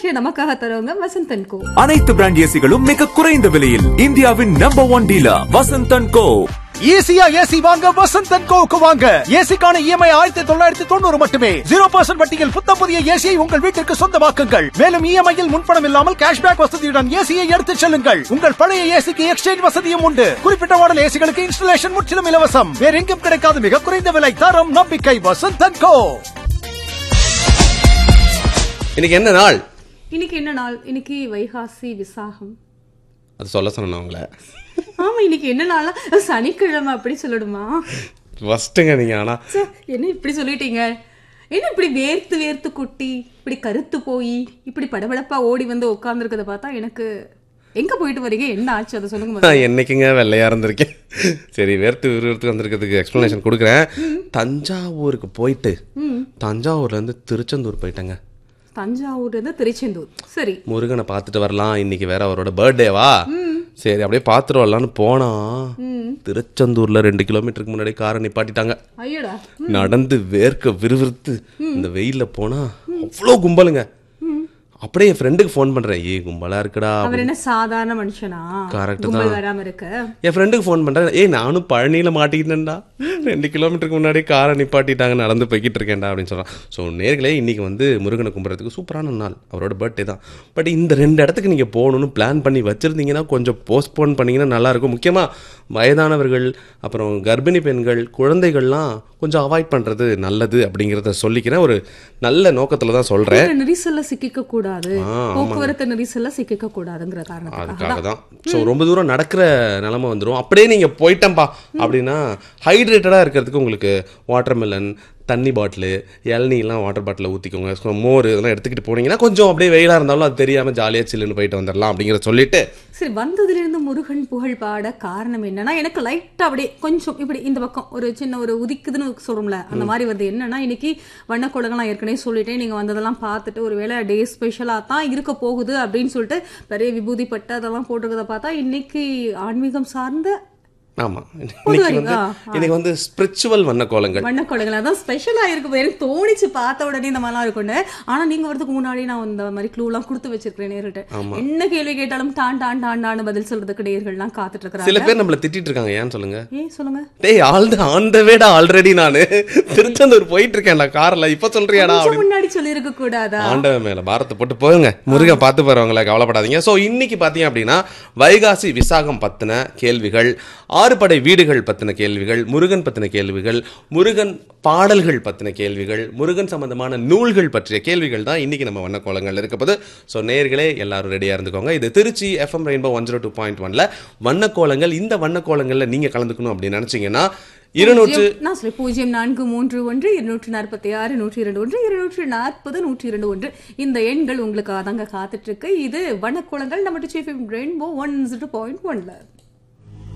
நிகழ்ச்சியை நமக்காக தருவங்க வசந்தன் கோ அனைத்து பிராண்ட் ஏசிகளும் மிக குறைந்த விலையில் இந்தியாவின் number one dealer Vasanthan co ஈஸியா ஏசி வாங்க வசந்தன் கோவுக்கு வாங்க ஏசிக்கான இஎம்ஐ ஆயிரத்தி தொள்ளாயிரத்தி தொண்ணூறு மட்டுமே ஜீரோ பர்சன்ட் வட்டியில் புத்த புதிய ஏசியை உங்கள் வீட்டிற்கு சொந்தமாக்குங்கள் மேலும் இஎம்ஐயில் முன்பணம் இல்லாமல் கேஷ்பேக் வசதியுடன் ஏசியை எடுத்துச் செல்லுங்கள் உங்கள் பழைய ஏசிக்கு எக்ஸ்சேஞ்ச் வசதியும் உண்டு குறிப்பிட்ட மாடல் ஏசிகளுக்கு இன்ஸ்டலேஷன் முற்றிலும் இலவசம் வேற எங்கும் கிடைக்காத மிக குறைந்த விலை தரம் நம்பிக்கை வசந்தன் கோ இன்னைக்கு என்ன நாள் இன்னைக்கு என்ன நாள் இன்னைக்கு வைகாசி விசாகம் அது சொல்ல சொன்னேன் உங்களை ஆமா இன்னைக்கு என்ன நாளா சனிக்கிழமை அப்படி சொல்லணுமா ஃபஸ்ட்டுங்க நீங்கள் ஆனால் ச்சே, என்ன இப்படி சொல்லிட்டீங்க என்ன இப்படி வேர்த்து வேர்த்து குட்டி இப்படி கருத்து போய் இப்படி படபடப்பா ஓடி வந்து உட்கார்ந்துருக்கத பார்த்தா எனக்கு எங்க போயிட்டு வரீங்க என்ன ஆச்சு அதை சொல்லுங்க முதல்ல. நான் என்னைக்குங்க வெள்ளையா இருந்திருக்கேன் சரி வேர்த்து விறுவிறுத்து வந்திருக்கிறதுக்கு எக்ஸ்ப்ளனேஷன் கொடுக்குறேன் தஞ்சாவூருக்கு போயிட்டு தஞ்சாவூர்லேருந்து திருச்செந்தூர் போயிட்டேங்க தஞ்சாவூர்ல இருந்து திருச்செந்தூர் சரி முருகனை பார்த்துட்டு வரலாம் இன்னைக்கு வேற அவரோட பர்த்டேவா சரி அப்படியே பார்த்துட்டு வரலான்னு போனா திருச்செந்தூர்ல ரெண்டு கிலோமீட்டருக்கு முன்னாடி காரை நிப்பாட்டிட்டாங்க ஐயோடா நடந்து வேர்க்க விறுவிறுத்து இந்த வெயில்ல போனா அவ்வளோ கும்பலுங்க அப்படியே என் ஃப்ரெண்டுக்கு ஃபோன் பண்றேன் ஏய் கும்பலா இருக்குடா அவர் என்ன சாதாரண மனுஷனா Correct கும்பல் தான். வராம இருக்க என் ஃப்ரெண்டுக்கு ஃபோன் பண்றேன் ஏய் நானும் பழனியில மாட்டிக்கிட்டேன்டா ரெண்டு கிலோமீட்டருக்கு முன்னாடி காரை நிப்பாட்டிட்டாங்க நடந்து போய்கிட்டு இருக்கேன்டா அப்படின்னு சொல்றான் ஸோ நேர்களே இன்னைக்கு வந்து முருகனை கும்பிட்றதுக்கு சூப்பரான நாள் அவரோட பர்த்டே தான் பட் இந்த ரெண்டு இடத்துக்கு நீங்க போகணும்னு பிளான் பண்ணி வச்சிருந்தீங்கன்னா கொஞ்சம் போஸ்ட்போன் பண்ணீங்கன்னா நல்லா இருக்கும் முக்கியமா வயதானவர்கள் அப்புறம் கர்ப்பிணி பெண்கள் குழந்தைகள்லாம் கொஞ்சம் அவாய்ட் பண்றது நல்லது அப்படிங்கிறத சொல்லிக்கிறேன் ஒரு நல்ல நோக்கத்துல தான் சொல்றேன் இந்த நெரிசல்ல சிக்கிக்க கூடாது ஆ, ஆமாங்க. போக்குவரத்து நெரிசல்ல சிக்கிக்க கூடாதுங்கிற காரணத்துக்காக அதுக்காக தான் ஸோ ரொம்ப தூரம் நடக்கிற நிலமை வந்துடும் அப்படியே நீங்கள் போயிட்டம்பா அப்படின்னா ஹைட்ரேட்டடாக இருக்கிறதுக்கு உங்களுக்கு வாட்டர்மெலன் தண்ணி பாட்டிலு இளநீலாம் வாட்டர் பாட்டிலில் ஊற்றிக்கோங்க ஸோ மோர் இதெல்லாம் எடுத்துக்கிட்டு போனீங்கன்னா கொஞ்சம் அப்படியே வெயிலாக இருந்தாலும் அது தெரியாமல் ஜாலியாக சில்லுன்னு போயிட்டு வந்துடலாம் அப்படிங்கிறத சொல்லிட்டு சரி வந்ததிலிருந்து முருகன் புகழ் பாட காரணம் என்னன்னா எனக்கு லைட்டா அப்படியே கொஞ்சம் இப்படி இந்த பக்கம் ஒரு சின்ன ஒரு உதிக்குதுன்னு சொல்றோம்ல அந்த மாதிரி வருது என்னன்னா இன்னைக்கு வண்ணக்குளங்கள்லாம் ஏற்கனவே சொல்லிட்டேன் நீங்க வந்ததெல்லாம் பார்த்துட்டு ஒரு வேளை டே ஸ்பெஷலா தான் இருக்க போகுது அப்படின்னு சொல்லிட்டு பெரிய விபூதி பட்டு அதெல்லாம் போட்டிருக்கத பார்த்தா இன்னைக்கு ஆன்மீகம் சார்ந்த ஆமாம் இன்னைக்கு வந்து ஆ, இன்னைக்கு வந்து ஸ்பிரிச்சுவல் வண்ண கோலங்கள் வண்ணக்குளங்கள் அதான் ஸ்பெஷலா இருக்கு போய் எனக்கு தோணிச்சு பார்த்த உடனே இந்த மாதிரிலாம் இருக்கும்னு ஆனா நீங்க வரதுக்கு முன்னாடி நான் இந்த மாதிரி க்ளூலாம் கொடுத்து வச்சிருக்கேன் நேர்கிட்ட என்ன கேள்வி கேட்டாலும் டான் டான் டான் டான்னு பதில் சொல்றதுக்கு நேர்கள்லாம் காத்துட்டு சில இருக்கிறாங்க பேர் நம்மளை திட்டிட்டு இருக்காங்க ஏன்னு சொல்லுங்க ஏன் சொல்லுங்க டேய் ஆல் ஆன் த வேடா ஆல்ரெடி நான் திருச்செந்தூர் போயிட்டு இருக்கேன்டா காரில் இப்போ சொல்றியாடா கொஞ்சம் அப்படின்னு முன்னாடி சொல்லியிருக்க கூடாதா ஆண்டவன் மேல பாரத்தை போட்டு போங்க முருகன் பார்த்து போறவங்கள கவலைப்படாதீங்க ஸோ இன்னைக்கு பார்த்தீங்க அப்படின்னா வைகாசி விசாகம் பத்தின கேள்விகள் ஆறுபடை வீடுகள் பத்தின கேள்விகள் முருகன் பத்தின கேள்விகள் முருகன் பாடல்கள் பத்தின கேள்விகள் முருகன் சம்பந்தமான நூல்கள் பற்றிய கேள்விகள் தான் இன்னைக்கு நம்ம வண்ணக்கோலங்கள் இருக்க போது ஸோ நேர்களே எல்லாரும் ரெடியா இருந்துக்கோங்க இது Trichy FM rainbow one zero two point ஒன்ல வண்ணக்கோலங்கள் இந்த வண்ணக்கோலங்கள்ல நீங்க கலந்துக்கணும் அப்படின்னு நினைச்சீங்கன்னா இருநூற்று பூஜ்ஜியம், நான் சொல்லி பூஜ்ஜியம் நான்கு மூன்று ஒன்று இருநூற்று நாற்பத்தி ஆறு நூற்றி இரண்டு ஒன்று இருநூற்று நாற்பது நூற்றி இரண்டு ஒன்று இந்த எண்கள் உங்களுக்கு அதாங்க காத்துட்டு இருக்கு இது வண்ணக்குளங்கள் நம்ம ரெயின்போ ஒன் ஜீரோ பாயிண்ட் ஒன்ல